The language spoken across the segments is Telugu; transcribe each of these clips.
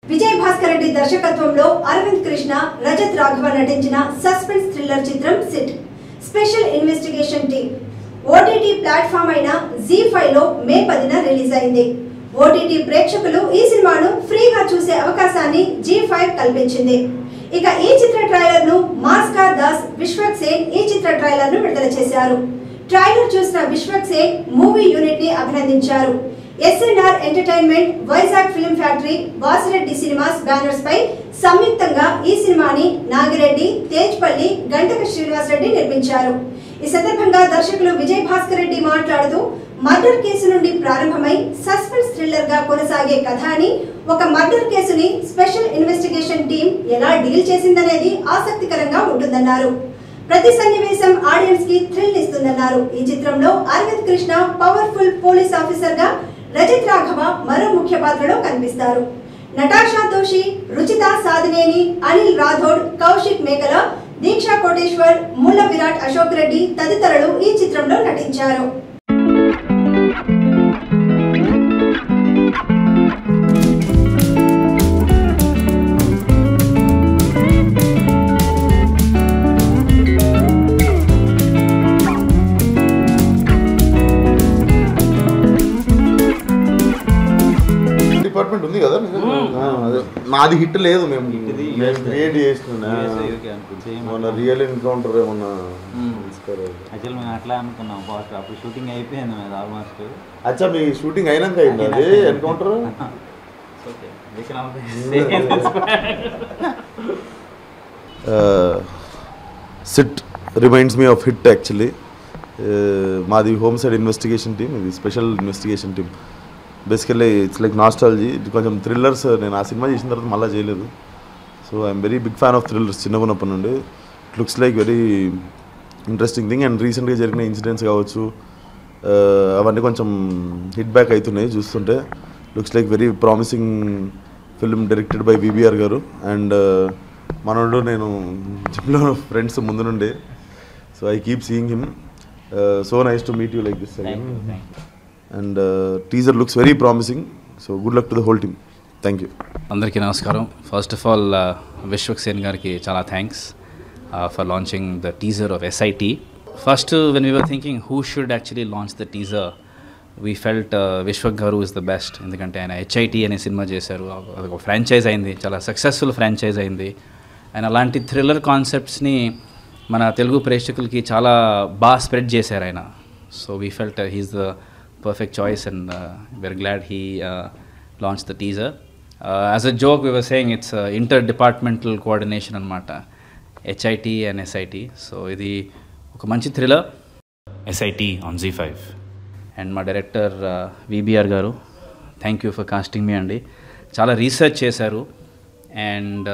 విజయ్ భాస్కర్ రెడ్డి దర్శకత్వంలో అరవింద్ కృష్ణ రజత్ రాఘవ నటించిన సస్పెన్స్ థ్రిల్లర్ చిత్రం SIT special investigation team OTT platform అయిన జీ ఫైవ్ లో మే పదిన రిలీజ్ అయింది ఓటీటీ ప్రేక్షకులు ఈ సినిమాను ఫ్రీగా చూసే అవకాశాన్ని జీ ఫైవ్ కల్పించింది ఇక ఈ చిత్ర ట్రైలర్ ను మాస్కార్ దాస్ విశ్వక్ సేన్ ఈ చిత్ర ట్రైలర్ ను విడుదల చేశారు ట్రైలర్ చూసిన విశ్వక్ సేన్ మూవీ యూనిట్ ని అభినందించారు SNR entertainment Vizag film factory Vasireddy cinemas banners పై సంయుక్తంగా ఈ సినిమాని నాగిరెడ్డి తేజ్పల్లి గంటక శ్రీనివాస్ రెడ్డి నిర్మించారు ఈ సందర్భంగా దర్శకులు విజయ్ భాస్కర్ రెడ్డి మాట్లాడుతూ మర్డర్ కేసు నుండి ప్రారంభమై సస్పెన్స్ థ్రిల్లర్ గా కొనసాగే కథ అని ఒక మర్డర్ కేసుని స్పెషల్ ఇన్వెస్టిగేషన్ టీం ఎలా డీల్ చేసిందనేది ఆసక్తికరంగా ఉంటుందన్నారు ప్రతి సన్నివేశం ఆడియన్స్ కి థ్రిల్ ఇస్తుందన్నారు ఈ చిత్రంలో Aravind Krishna powerful police officer గా రజిత్ రాఘవ మరో ముఖ్య పాత్రలో కనిపిస్తారు నటాషా దోషి రుచిత సాధినేని అనిల్ రాథోడ్ కౌశిక్ మేకల దీక్షా కోటేశ్వర్ ముల్ల విరాట్ అశోక్ రెడ్డి తదితరులు ఈ చిత్రంలో నటించారు డిపార్ట్మెంట్ ఉంది కదా మీకు? ఆ, అదే నాది హిట్ లేదు మేము మేము క్రియేట్ చేస్తున్నా మొన్న రియల్ ఎన్కౌంటర్ ఏమన్నా తీసుకోలేదు. యాక్చువల్ మేము అట్లా అనుకున్నాం ఫాస్ట్ అప్పుడు షూటింగ్ అయిపోయింది మీద ఆల్మోస్ట్ అచ్చా మీ షూటింగ్ అయినాక అయింది అది encounter okay SIT reminds me of HIT actually మాది హోమ్ సైడ్ ఇన్వెస్టిగేషన్ టీమ్ ఇది special investigation team basically it's like nostalgia ఇది కొంచెం థ్రిల్లర్స్ నేను ఆ సినిమా చేసిన తర్వాత మళ్ళీ చేయలేదు so I'm very big fan of thrillers చిన్నగున్నప్పటి నుండి it looks like very interesting thing and రీసెంట్గా జరిగిన ఇన్సిడెంట్స్ కావచ్చు uh, అవన్నీ కొంచెం హిట్ బ్యాక్ అవుతున్నాయి చూస్తుంటే looks like very promising film directed by VBR garu and మనోడు నేను జిమ్లో ఫ్రెండ్స్ ముందు నుండి so I keep seeing him so nice to meet you like this and teaser looks very promising so good luck to the whole team thank you అందరికీ నమస్కారం first of all Vishwak Sen గారికి చాలా thanks for launching the teaser of SIT first when we were thinking who should actually launch the teaser we felt Vishwak garu is the best ఎందుకంటే ఆయన హెచ్ఐటి అనే సినిమా చేశారు అది ఒక ఫ్రాంచైజ్ అయింది చాలా సక్సెస్ఫుల్ ఫ్రాంచైజ్ అయింది ఆయన అలాంటి థ్రిల్లర్ కాన్సెప్ట్స్ని మన తెలుగు ప్రేక్షకులకి చాలా బాగా స్ప్రెడ్ చేశారు ఆయన so we felt he's the perfect choice and very glad he launch the teaser as a joke we were saying it's inter departmental coordination అనమాట హెచ్ఐటి అండ్ ఎస్ఐటి సో ఇది ఒక మంచి thriller SIT on Zee five and మా director VBR garu thank you for casting me అండి చాలా రీసెర్చ్ చేశారు అండ్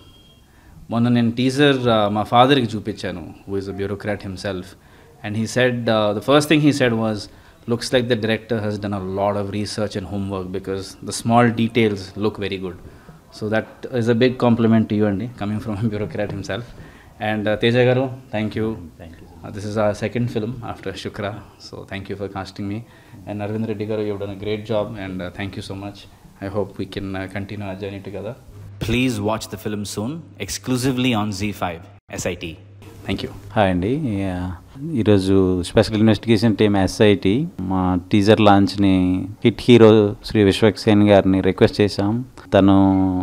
మొన్న నేను టీజర్ మా ఫాదర్కి చూపించాను who is a bureaucrat himself and he said the first thing he said was looks like the director has done a lot of research and homework because the small details look very good. So that is a big compliment to you, Andy, coming from a bureaucrat himself. And uh, Teja Garu, thank you. Thank you. Uh, this is our second film after Shukra, so thank you for casting me. And Arvind Reddy Garu, you've done a great job, and uh, thank you so much. I hope we can uh, continue our journey together. Please watch the film soon, exclusively on Z5 SIT. Thank you. Hi అండి యా, ఈరోజు స్పెషల్ ఇన్వెస్టిగేషన్ టీమ్ ఎస్ఐటి మా టీజర్ లాంచ్ని హిట్ హీరో శ్రీ విశ్వక్సేన్ గారిని రిక్వెస్ట్ చేశాం తను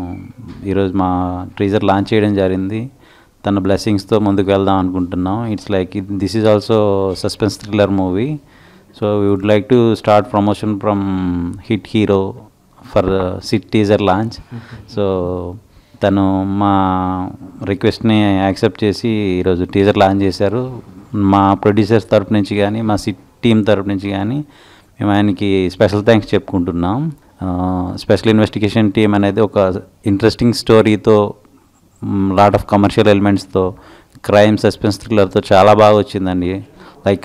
ఈరోజు మా టీజర్ లాంచ్ చేయడం జరిగింది తన బ్లెస్సింగ్స్తో ముందుకు వెళ్దాం అనుకుంటున్నాం it's like this is also suspense thriller movie so we would like to start promotion from HIT hero for SIT teaser launch so తను మా రిక్వెస్ట్ని యాక్సెప్ట్ చేసి ఈరోజు టీజర్ లాంచ్ చేశారు మా ప్రొడ్యూసర్స్ తరపు నుంచి కానీ మా సిట్ టీం తరపు నుంచి కానీ మేము ఆయనకి స్పెషల్ థ్యాంక్స్ చెప్పుకుంటున్నాం స్పెషల్ ఇన్వెస్టిగేషన్ టీం అనేది ఒక ఇంట్రెస్టింగ్ స్టోరీతో లాట్ ఆఫ్ కమర్షియల్ ఎలిమెంట్స్తో క్రైమ్ సస్పెన్స్ థ్రిల్లర్తో చాలా బాగా వచ్చిందండి like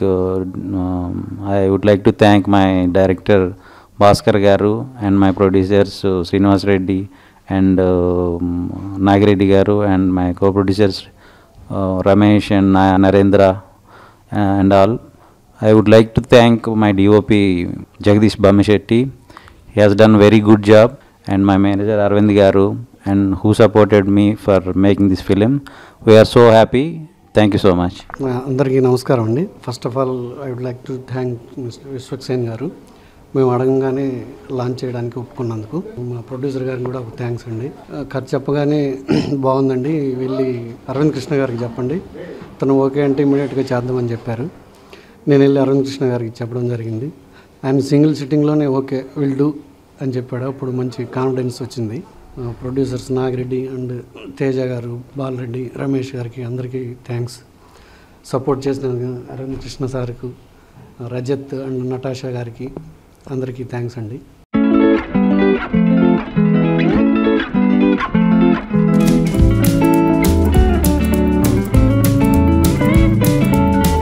I would like to thank my director Bhaskar garu and my producers Srinivas Reddy and Nagireddy garu and my co producers Ramesh and Narendra and all I would like to thank my DOP Jagadish Bamishetti he has done very good job and my manager Arvind గారు and who supported me for making this film we are so happy thank you so much అందరికీ నమస్కారం అండి first of all I would like to thank mister Vishwaksen garu మేము అడగంగానే లాంచ్ చేయడానికి ఒప్పుకున్నందుకు మా ప్రొడ్యూసర్ గారికి కూడా ఒక థ్యాంక్స్ అండి ఆ, కథ చెప్పగానే బాగుందండి వెళ్ళి అరవింద్ కృష్ణ గారికి చెప్పండి తను ఓకే అంటే ఇమీడియట్గా చేద్దామని చెప్పారు నేను వెళ్ళి అరవింద్ కృష్ణ గారికి చెప్పడం జరిగింది ఆయన సింగిల్ సిట్టింగ్లోనే ఓకే విల్ డూ అని చెప్పాడు అప్పుడు మంచి కాన్ఫిడెన్స్ వచ్చింది ప్రొడ్యూసర్స్ నాగిరెడ్డి అండ్ తేజ గారు బాలరెడ్డి రమేష్ గారికి అందరికీ థ్యాంక్స్ సపోర్ట్ చేసిన అరవింద్ కృష్ణ సార్కు రజత్ అండ్ నటాషా గారికి అందరికీ థ్యాంక్స్ అండి